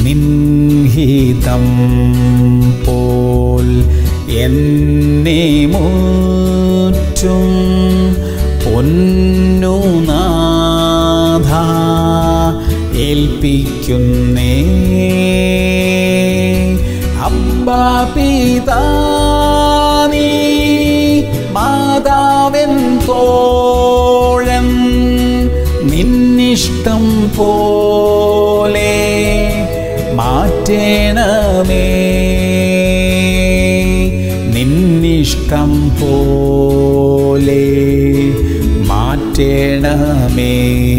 നിൻഹിതം പോൽ എന്നെ മുറ്റും പൊന്നുനാഥ ഏൽപ്പിക്കുന്നേ അബ്ബാ പിതാനീ മാതാവൻ തോഴൻ നിന്നിഷ്ടം പോലെ മാറ്റേണമേ നിന്നിഷ്ടം പോലെ മാറ്റേണമേ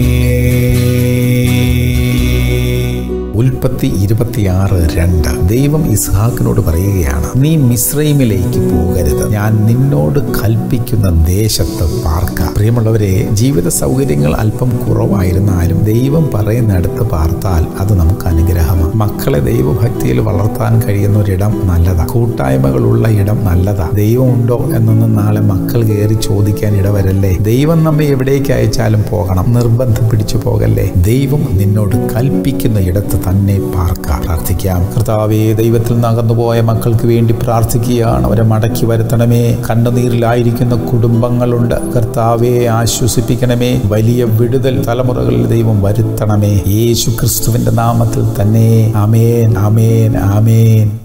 ഉൽപ്പത്തി ഇരുപത്തിയാറ് രണ്ട് ദൈവം ഇസ്ഹാക്കിനോട് പറയുകയാണ് നീ മിശ്രൈമിലേക്ക് പോകരുത് ഞാൻ നിന്നോട് കൽപ്പിക്കുന്ന ദേശത്ത് പാർക്ക പ്രിയമുള്ളവരെ ജീവിത സൗകര്യങ്ങൾ അല്പം കുറവായിരുന്നാലും ദൈവം പറയുന്നിടത്ത് പാർത്താൽ അത് നമുക്ക് അനുഗ്രഹമാണ് മക്കളെ ദൈവഭക്തിയിൽ വളർത്താൻ കഴിയുന്ന ഒരിടം നല്ലതാ കൂട്ടായ്മകളുള്ള ഇടം നല്ലതാ ദൈവമുണ്ടോ എന്നൊന്നും നാളെ മക്കൾ കയറി ചോദിക്കാൻ ഇടവരല്ലേ ദൈവം നമ്മെ എവിടേക്ക് അയച്ചാലും പോകണം നിർബന്ധം പിടിച്ചു പോകല്ലേ ദൈവം നിന്നോട് കൽപ്പിക്കുന്ന ഇടത്ത് തന്നെ പാർക്ക പ്രാർത്ഥിക്കാം കർത്താവേ ദൈവത്തിൽ നിന്ന് അകന്നുപോയ മക്കൾക്ക് വേണ്ടി പ്രാർത്ഥിക്കുകയാണ് അവരെ മടക്കി വരുത്തണമേ കണ്ണുനീരിലായിരിക്കുന്ന കുടുംബങ്ങളുണ്ട് കർത്താവെ ആശ്വസിപ്പിക്കണമേ വലിയ വിടുതൽ തലമുറകളിൽ ദൈവം വരുത്തണമേ യേശു ക്രിസ്തുവിന്റെ നാമത്തിൽ തന്നെ അമേൻ അമേൻ അമേൻ